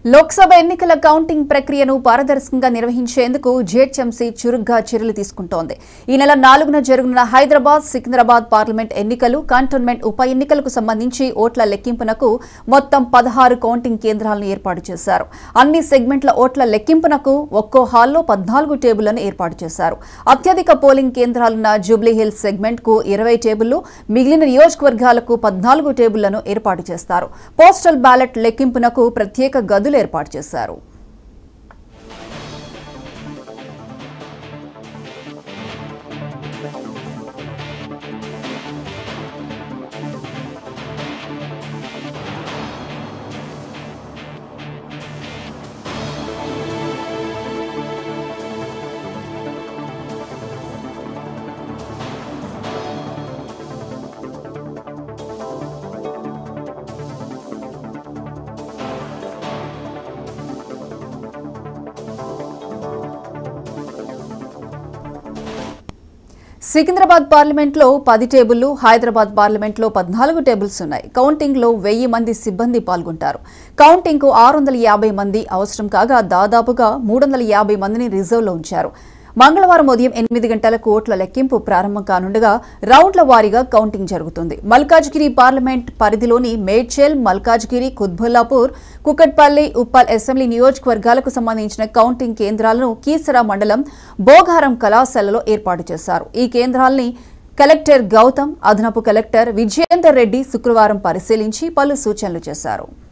లోక్సభ ఎన్నికల కౌంటింగ్ ప్రక్రియను పారదర్శకంగా నిర్వహించేందుకు జీహెచ్ఎంసీ చురుగ్గా చర్యలు తీసుకుంటోంది ఈ నెల నాలుగున జరగనున్న హైదరాబాద్ సికింద్రాబాద్ పార్లమెంట్ ఎన్నికలు కంటోన్మెంట్ ఉప ఎన్నికలకు సంబంధించి ఓట్ల లెక్కింపునకు మొత్తం పదహారు కౌంటింగ్ కేంద్రాలను ఏర్పాటు చేశారు అన్ని సెగ్మెంట్ల ఓట్ల లెక్కింపునకు ఒక్కో హాల్లో పద్నాలుగు టేబుళ్లను ఏర్పాటు చేశారు అత్యధిక పోలింగ్ కేంద్రాలున్న జూబ్లీహిల్స్ సెగ్మెంట్ కు ఇరవై టేబుళ్లు మిగిలిన నియోజకవర్గాలకు పద్నాలుగు టేబుళ్లను ఏర్పాటు చేస్తారు పోస్టల్ బ్యాలెట్ లెక్కింపునకు ప్రత్యేక గదులు ఏర్పాటు చేశారు సికింద్రాబాద్ పార్లమెంట్లో పది టేబుళ్లు హైదరాబాద్ పార్లమెంట్లో పద్నాలుగు టేబుల్స్ ఉన్నాయి కౌంటింగ్లో వెయ్యి మంది సిబ్బంది పాల్గొంటారు కౌంటింగ్కు ఆరు వందల యాభై మంది అవసరం కాగా దాదాపుగా మూడు వందల యాభై మందిని రిజర్వ్లో ఉంచారు మంగళవారం ఉదయం ఎనిమిది గంటలకు ఓట్ల లెక్కింపు ప్రారంభం కానుండగా రౌండ్ల వారీగా కౌంటింగ్ జరుగుతుంది మల్కాజ్గిరి పార్లమెంట్ పరిధిలోని మేడ్చల్ మల్కాజ్గిరి కుత్బుల్లాపూర్ కుకట్పల్లి ఉప్పల్ అసెంబ్లీ నియోజకవర్గాలకు సంబంధించిన కౌంటింగ్ కేంద్రాలను కీసరా మండలం బోగారం కళాశాలలో ఏర్పాటు చేశారు ఈ కేంద్రాల్ని కలెక్టర్ గౌతమ్ అదనపు కలెక్టర్ విజయేందర్ రెడ్డి శుక్రవారం పరిశీలించి పలు సూచనలు చేశారు